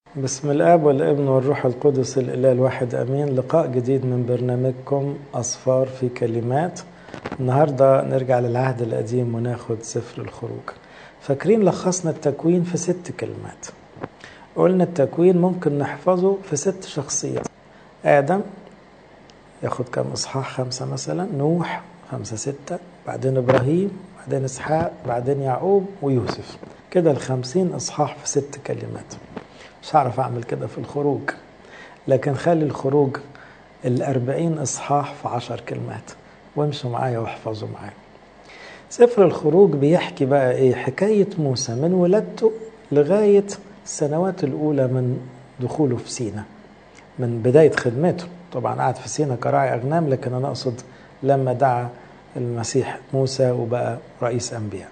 بسم الاب والابن والروح القدس الاله الواحد امين لقاء جديد من برنامجكم اصفار في كلمات النهارده نرجع للعهد القديم وناخد سفر الخروج فاكرين لخصنا التكوين في ست كلمات قلنا التكوين ممكن نحفظه في ست شخصيات ادم ياخد كم اصحاح خمسه مثلا نوح خمسه سته بعدين ابراهيم بعدين اسحاق بعدين يعقوب ويوسف كده الخمسين اصحاح في ست كلمات مش هعرف اعمل كده في الخروج لكن خلي الخروج الأربعين إصحاح في عشر كلمات وامشوا معايا واحفظوا معايا سفر الخروج بيحكي بقى ايه حكاية موسى من ولادته لغاية السنوات الأولى من دخوله في سينا من بداية خدمته طبعا قعد في سينا كراعي أغنام لكن أنا أقصد لما دعا المسيح موسى وبقى رئيس أنبياء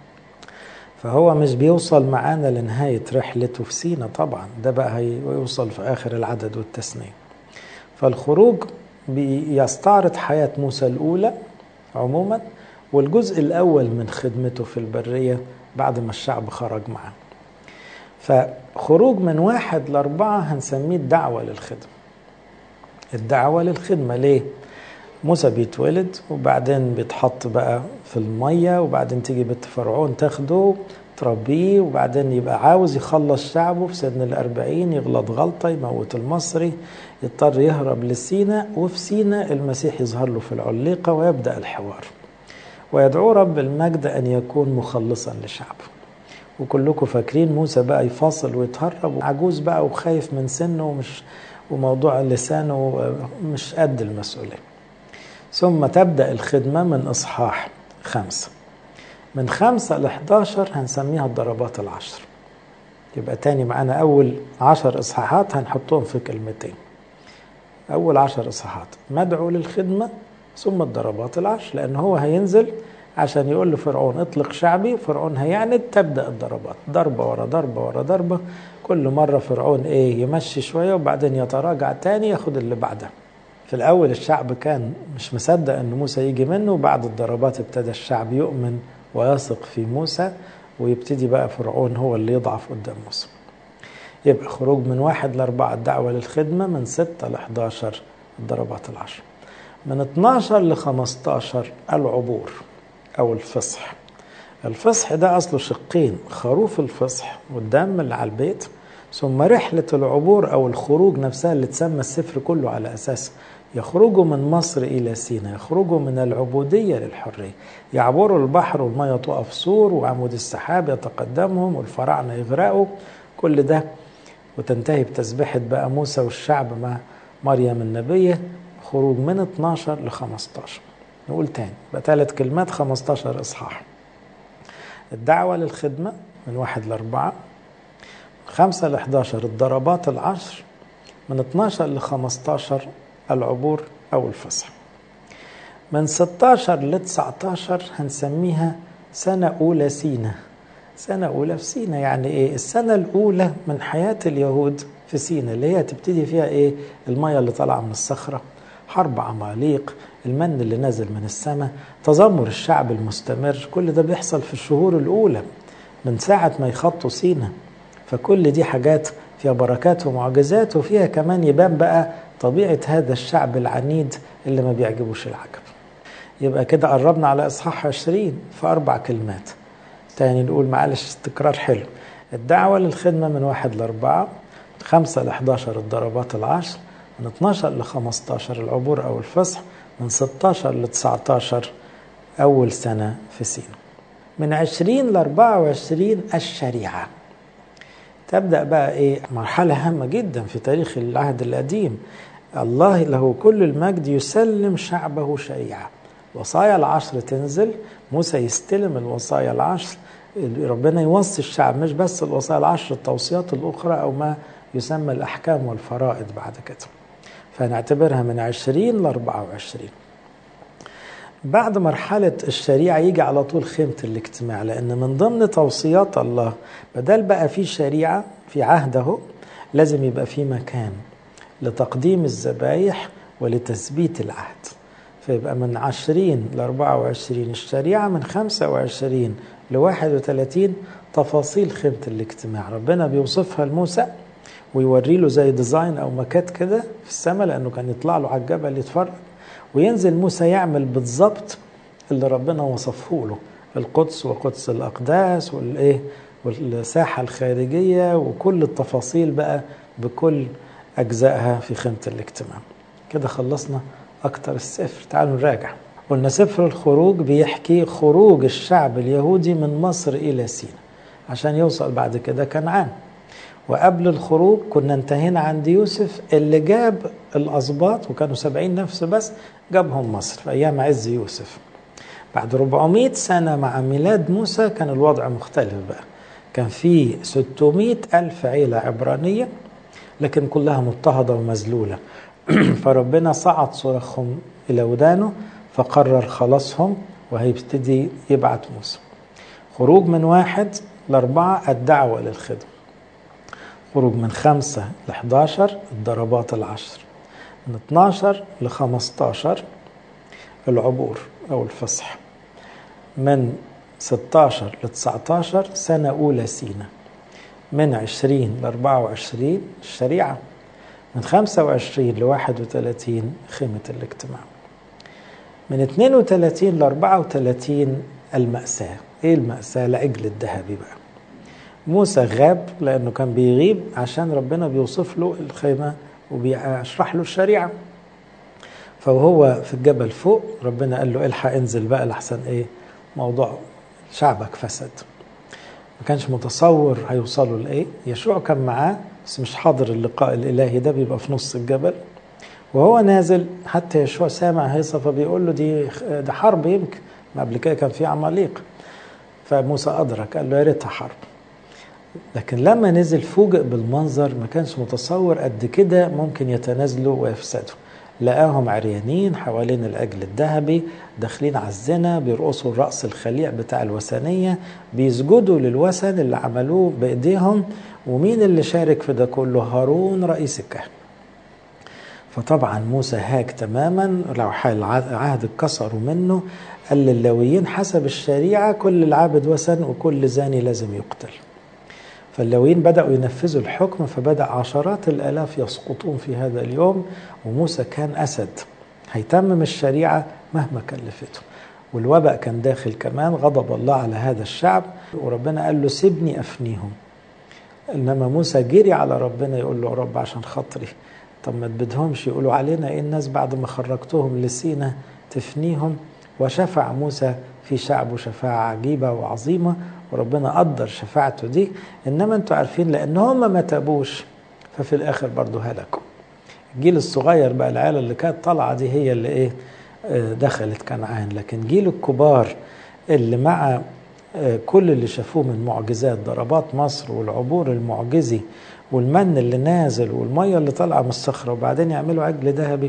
فهو مش بيوصل معانا لنهاية رحلته في سينا طبعا ده بقى هيوصل في آخر العدد والتثنية فالخروج بيستعرض حياة موسى الأولى عموما والجزء الأول من خدمته في البرية بعد ما الشعب خرج معاه فخروج من واحد لأربعة هنسميه الدعوة للخدمة الدعوة للخدمة ليه؟ موسى بيتولد وبعدين بيتحط بقى في المية وبعدين تيجي بنت فرعون تاخده تربيه وبعدين يبقى عاوز يخلص شعبه في سن الأربعين يغلط غلطة يموت المصري يضطر يهرب لسينا وفي سينا المسيح يظهر له في العليقة ويبدأ الحوار ويدعو رب المجد أن يكون مخلصا لشعبه وكلكم فاكرين موسى بقى يفاصل ويتهرب عجوز بقى وخايف من سنه ومش وموضوع لسانه مش قد المسؤوليه ثم تبدأ الخدمة من إصحاح خمسة من خمسة ل 11 هنسميها الضربات العشر يبقى تاني معانا أول عشر إصحاحات هنحطهم في كلمتين أول عشر إصحاحات مدعو للخدمة ثم الضربات العشر لأن هو هينزل عشان يقول لفرعون اطلق شعبي فرعون هيعند تبدأ الضربات ضربة ورا ضربة ورا ضربة كل مرة فرعون ايه يمشي شوية وبعدين يتراجع تاني ياخد اللي بعدها في الأول الشعب كان مش مصدق أن موسى يجي منه وبعد الضربات ابتدى الشعب يؤمن ويثق في موسى ويبتدي بقى فرعون هو اللي يضعف قدام موسى يبقى خروج من واحد لأربعة الدعوة للخدمة من ستة ل 11 الضربات العشر من 12 ل 15 العبور أو الفصح الفصح ده أصله شقين خروف الفصح والدم اللي على البيت ثم رحلة العبور أو الخروج نفسها اللي تسمى السفر كله على أساس يخرجوا من مصر إلى سينا يخرجوا من العبودية للحرية يعبروا البحر والمية تقف سور وعمود السحاب يتقدمهم والفراعنة يغرقوا كل ده وتنتهي بتسبيحة بقى موسى والشعب مع مريم النبية خروج من 12 ل 15 نقول تاني بقى ثلاث كلمات 15 إصحاح الدعوة للخدمة من واحد لأربعة خمسة ل 11 الضربات العشر من 12 ل 15 العبور أو الفصح من 16 ل 19 هنسميها سنة أولى سينا سنة أولى في سينا يعني إيه السنة الأولى من حياة اليهود في سينا اللي هي تبتدي فيها إيه المية اللي طالعة من الصخرة حرب عماليق المن اللي نازل من السماء تذمر الشعب المستمر كل ده بيحصل في الشهور الأولى من ساعة ما يخطوا سينا فكل دي حاجات فيها بركات ومعجزات وفيها كمان يبان بقى طبيعة هذا الشعب العنيد اللي ما بيعجبوش العجب يبقى كده قربنا على إصحاح 20 في أربع كلمات تاني نقول معلش تكرار حلو الدعوة للخدمة من واحد لأربعة من خمسة ل 11 الضربات العشر من 12 ل 15 العبور أو الفصح من 16 ل 19 أول سنة في سينا من 20 ل 24 الشريعة تبدا بقى ايه مرحله هامه جدا في تاريخ العهد القديم الله له كل المجد يسلم شعبه شريعه وصايا العشر تنزل موسى يستلم الوصايا العشر ربنا يوصي الشعب مش بس الوصايا العشر التوصيات الاخرى او ما يسمى الاحكام والفرائض بعد كده فنعتبرها من 20 ل 24 بعد مرحلة الشريعة يجي على طول خيمة الاجتماع لأن من ضمن توصيات الله بدل بقى في شريعة في عهده لازم يبقى في مكان لتقديم الذبايح ولتثبيت العهد فيبقى من 20 ل 24 الشريعة من 25 ل 31 تفاصيل خيمة الاجتماع ربنا بيوصفها لموسى ويوري له زي ديزاين او مكات كده في السماء لانه كان يطلع له على الجبل يتفرج وينزل موسى يعمل بالظبط اللي ربنا وصفه له القدس وقدس الاقداس والايه والساحه الخارجيه وكل التفاصيل بقى بكل اجزائها في خيمه الاجتماع كده خلصنا اكتر السفر تعالوا نراجع قلنا سفر الخروج بيحكي خروج الشعب اليهودي من مصر الى سينا عشان يوصل بعد كده كنعان وقبل الخروج كنا انتهينا عند يوسف اللي جاب الأسباط وكانوا سبعين نفس بس جابهم مصر في أيام عز يوسف بعد 400 سنة مع ميلاد موسى كان الوضع مختلف بقى كان في 600 ألف عيلة عبرانية لكن كلها مضطهدة ومذلولة فربنا صعد صراخهم إلى ودانه فقرر خلاصهم وهيبتدي يبعت موسى خروج من واحد لأربعة الدعوة للخدمة خروج من خمسة ل 11 الضربات العشر من 12 ل 15 العبور أو الفصح من 16 ل 19 سنة أولى سينا من 20 ل 24 الشريعة من 25 ل 31 خيمة الاجتماع من 32 ل 34 المأساة ايه المأساة العجل الذهبي بقى موسى غاب لانه كان بيغيب عشان ربنا بيوصف له الخيمة وبيشرح له الشريعة فوهو في الجبل فوق ربنا قال له الحق انزل بقى لحسن ايه موضوع شعبك فسد ما كانش متصور هيوصلوا لايه يشوع كان معاه بس مش حاضر اللقاء الالهي ده بيبقى في نص الجبل وهو نازل حتى يشوع سامع هيصة فبيقول له دي ده حرب يمكن ما قبل كده كان في عماليق فموسى أدرك قال له يا ريتها حرب لكن لما نزل فوجئ بالمنظر ما كانش متصور قد كده ممكن يتنازلوا ويفسدوا لقاهم عريانين حوالين العجل الذهبي داخلين على الزنا بيرقصوا الرقص الخليع بتاع الوثنية بيسجدوا للوثن اللي عملوه بإيديهم ومين اللي شارك في ده كله هارون رئيس الكهنة فطبعا موسى هاك تماما لو العهد اتكسروا منه قال للاويين حسب الشريعة كل العابد وثن وكل زاني لازم يقتل فاللاويين بدأوا ينفذوا الحكم فبدأ عشرات الآلاف يسقطون في هذا اليوم وموسى كان أسد هيتمم الشريعة مهما كلفته والوباء كان داخل كمان غضب الله على هذا الشعب وربنا قال له سيبني أفنيهم إنما موسى جري على ربنا يقول له رب عشان خاطري طب ما تبدهمش يقولوا علينا ايه الناس بعد ما خرجتهم لسينا تفنيهم وشفع موسى في شعبه شفاعة عجيبة وعظيمة وربنا قدر شفاعته دي انما انتوا عارفين لان هم ما تابوش ففي الاخر برضه هلكوا الجيل الصغير بقى العيله اللي كانت طالعه دي هي اللي ايه دخلت كنعان لكن جيل الكبار اللي مع كل اللي شافوه من معجزات ضربات مصر والعبور المعجزي والمن اللي نازل والميه اللي طالعه من الصخره وبعدين يعملوا عجل ذهبي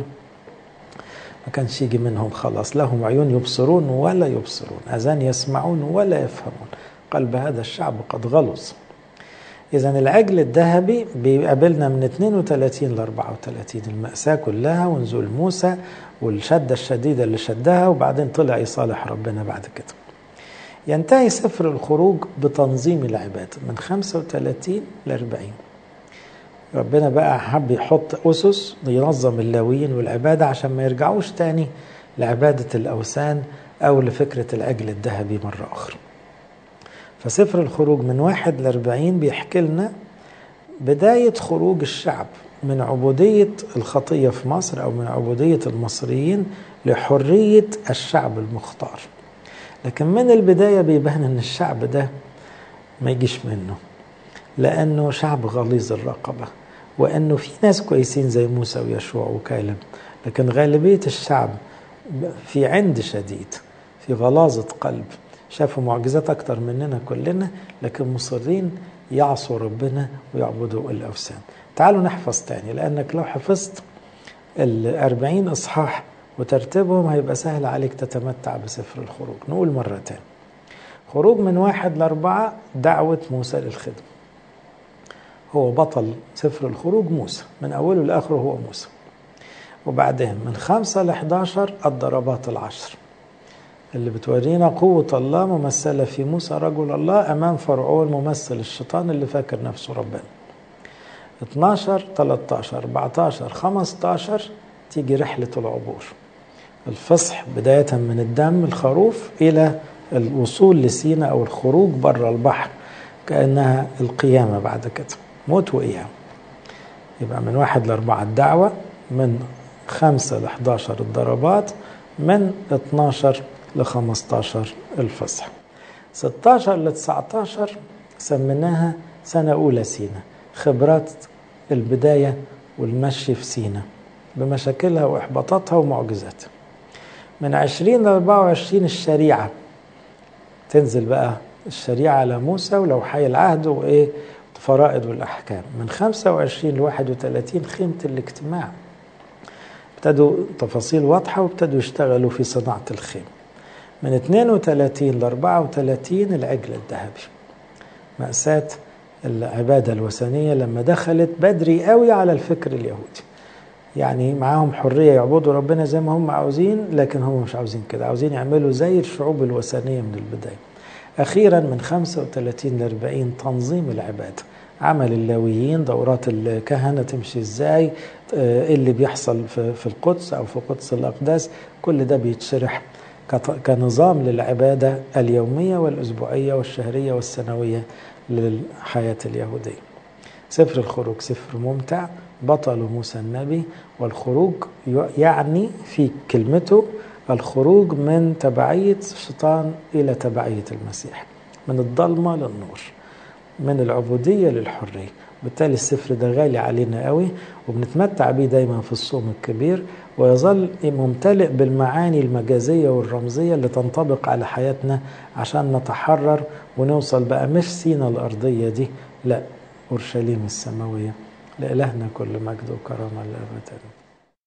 ما كانش يجي منهم خلاص لهم عيون يبصرون ولا يبصرون اذان يسمعون ولا يفهمون قلب هذا الشعب قد غلظ اذا العجل الذهبي بيقابلنا من 32 ل 34 المأساة كلها ونزول موسى والشدة الشديدة اللي شدها وبعدين طلع يصالح ربنا بعد كده ينتهي سفر الخروج بتنظيم العبادة من 35 ل 40 ربنا بقى حب يحط أسس ينظم اللاويين والعبادة عشان ما يرجعوش تاني لعبادة الأوثان أو لفكرة العجل الذهبي مرة أخرى فسفر الخروج من واحد لأربعين بيحكي لنا بداية خروج الشعب من عبودية الخطية في مصر أو من عبودية المصريين لحرية الشعب المختار لكن من البداية بيبان أن الشعب ده ما يجيش منه لأنه شعب غليظ الرقبة وأنه في ناس كويسين زي موسى ويشوع وكالب لكن غالبية الشعب في عند شديد في غلاظة قلب شافوا معجزات أكتر مننا كلنا لكن مصرين يعصوا ربنا ويعبدوا الأوثان تعالوا نحفظ تاني لأنك لو حفظت الأربعين إصحاح وترتيبهم هيبقى سهل عليك تتمتع بسفر الخروج نقول مرة تاني خروج من واحد لأربعة دعوة موسى للخدمة هو بطل سفر الخروج موسى من أوله لآخره هو موسى وبعدين من خمسة لحداشر الضربات العشر اللي بتورينا قوة الله ممثلة في موسى رجل الله أمام فرعون ممثل الشيطان اللي فاكر نفسه ربنا 12 13 14 15 تيجي رحلة العبور الفصح بداية من الدم الخروف إلى الوصول لسينا أو الخروج بره البحر كأنها القيامة بعد كده موت وقيام يبقى من واحد لأربعة الدعوة من خمسة لحداشر الضربات من 12 ل 15 الفصح 16 ل 19 سميناها سنة أولى سينا خبرات البداية والمشي في سينا بمشاكلها وإحباطاتها ومعجزاتها من 20 ل 24 الشريعة تنزل بقى الشريعة على موسى ولوحي العهد وإيه الفرائض والأحكام من 25 ل 31 خيمة الاجتماع ابتدوا تفاصيل واضحة وابتدوا يشتغلوا في صناعة الخيم من 32 ل 34 العجل الذهبي مأساة العبادة الوثنية لما دخلت بدري قوي على الفكر اليهودي يعني معاهم حرية يعبدوا ربنا زي ما هم عاوزين لكن هم مش عاوزين كده عاوزين يعملوا زي الشعوب الوثنية من البداية أخيرا من 35 ل 40 تنظيم العبادة عمل اللاويين دورات الكهنة تمشي ازاي ايه اللي بيحصل في القدس أو في قدس الأقداس كل ده بيتشرح كنظام للعبادة اليومية والأسبوعية والشهرية والسنوية للحياة اليهودية سفر الخروج سفر ممتع بطل موسى النبي والخروج يعني في كلمته الخروج من تبعية الشيطان إلى تبعية المسيح من الضلمة للنور من العبودية للحرية بالتالي السفر ده غالي علينا قوي وبنتمتع بيه دايما في الصوم الكبير ويظل ممتلئ بالمعاني المجازية والرمزية اللي تنطبق على حياتنا عشان نتحرر ونوصل بقى مش سينا الأرضية دي لا أورشليم السماوية لإلهنا كل مجد وكرامة للأبد